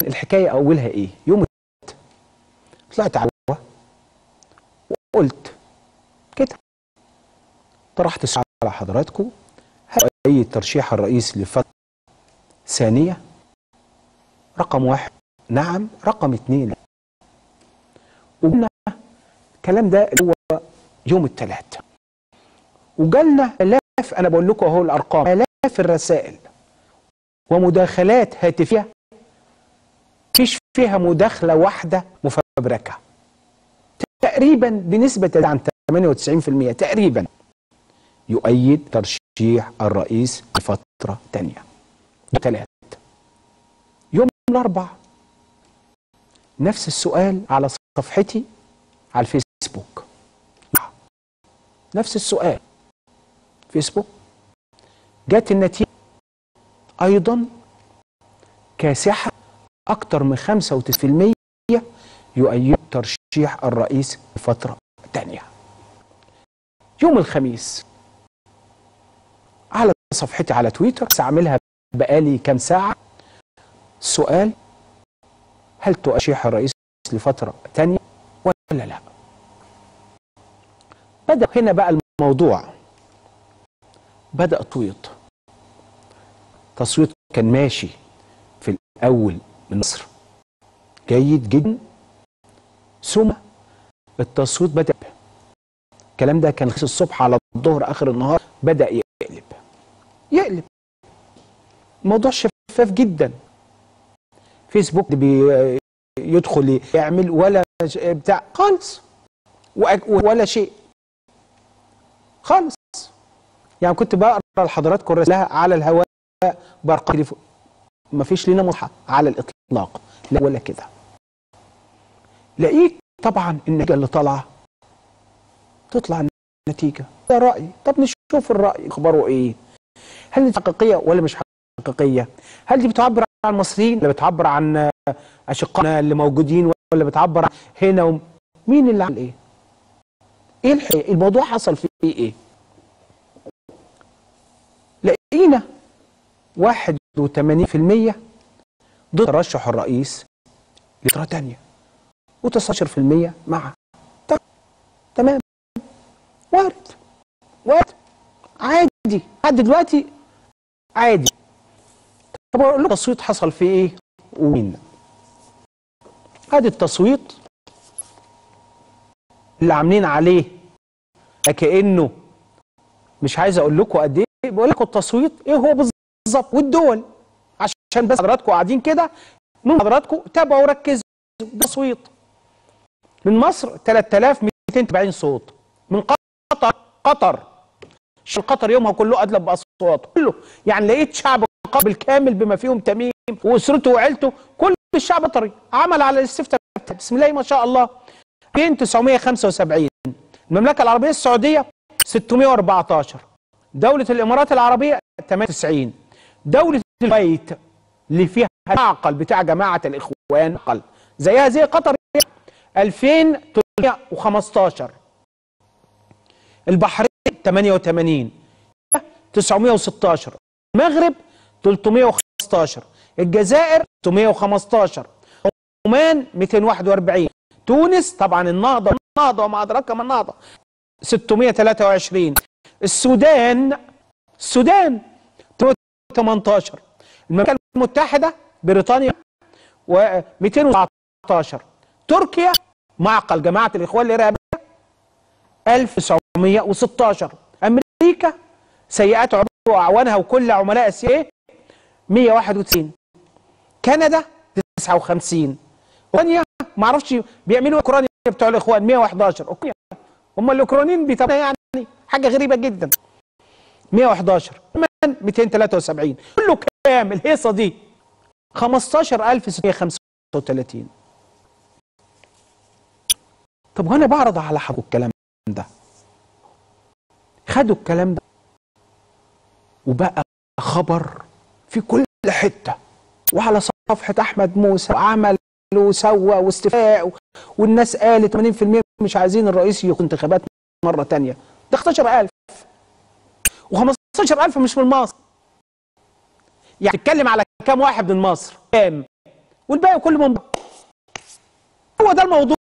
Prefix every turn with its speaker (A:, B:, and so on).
A: الحكايه اولها ايه يوم الثلاث طلعت على الهوا وقلت كده طرحت السؤال على حضراتكم هل اي ترشيح الرئيس لفتره ثانيه رقم واحد نعم رقم اثنين لا. وقلنا الكلام ده اللي هو يوم الثلاث وجالنا الاف انا بقول لكم اهو الارقام الاف الرسائل ومداخلات هاتفيه مفيش فيها مداخله واحده مفبركه تقريبا بنسبه عن 98% تقريبا يؤيد ترشيح الرئيس لفتره ثانيه ثلاث يوم الاربع نفس السؤال على صفحتي على الفيسبوك نفس السؤال فيسبوك جت النتيجة أيضا كاسحة أكثر من 95% يؤيد ترشيح الرئيس لفترة تانية يوم الخميس على صفحتي على تويتر أعملها بقالي كام ساعة سؤال هل ترشيح الرئيس لفترة تانية ولا لا بدأ هنا بقى الموضوع بدأ تصويت تصويت كان ماشي في الأول من مصر جيد جدا ثم التصويت بدأ الكلام ده كان الصبح على الظهر آخر النهار بدأ يقلب يقلب الموضوع شفاف جدا فيسبوك بيدخل يعمل ولا بتاع خالص ولا شيء خالص يعني كنت بقرا لحضراتكم رسالة على الهواء بارقام تليفون ما فيش لنا مصحى على الاطلاق لا ولا كده لقيت طبعا النتيجه اللي طالعه تطلع النتيجه ده رايي طب نشوف الراي اخباره ايه هل دي حقيقيه ولا مش حقيقيه هل دي بتعبر عن المصريين ولا بتعبر عن اشقائنا اللي موجودين ولا بتعبر عن هنا و... مين اللي عمل ايه ايه الحقيقة؟ الموضوع حصل فيه ايه لقينا 81% ضد ترشح الرئيس لفترة تانية و19% مع تمام وارد وارد عادي لحد دلوقتي عادي طب اقول لكم التصويت حصل فيه ايه ومين ادي التصويت اللي عاملين عليه كانه مش عايز اقول لكم قد ايه بقول لكم التصويت ايه هو بالظبط والدول عشان بس حضراتكم قاعدين كده من حضراتكم تابعوا وركزوا ده تصويت من مصر 3270 صوت من قطر قطر قطر يومها كله ادلب باصواته كله يعني لقيت شعب قطر بالكامل بما فيهم تميم واسرته وعيلته كل الشعب القطري عمل على الاستفتاء بسم الله ما شاء الله 2975 المملكه العربيه السعوديه 614 دوله الامارات العربيه 98 دوله الكويت اللي فيها المعقل بتاع جماعه الاخوان قل زيها زي قطر 2315 البحرين 88 916 المغرب 315 الجزائر 615 عمان 241 تونس طبعا النهضه النهضه وما ادراك ما النهضه 623 السودان السودان 18 المملكه المتحده بريطانيا و 219 تركيا معقل جماعه الاخوان الارهابيه 1916 امريكا سيئات عضو اعوانها وكل عملاء السي 191 كندا 59 اوكرانيا ما اعرفش بيعملوا اوكرانيا بتوع الاخوان 111 اوكرانيا هم الاوكرانيين بيتابعوا يعني حاجه غريبه جدا 111 كمان 273 كله كام الهيصه دي 15635 طب وانا بعرض على حضرتك الكلام ده خدوا الكلام ده وبقى خبر في كل حته وعلى صفحه احمد موسى وعمل وسوى واستفاء والناس قالت 80% مش عايزين الرئيس يخوض انتخابات مره تانية ده 11000 و15000 مش من مصر يعني تتكلم على كام واحد من مصر كام والباقي كله من بره. هو ده الموضوع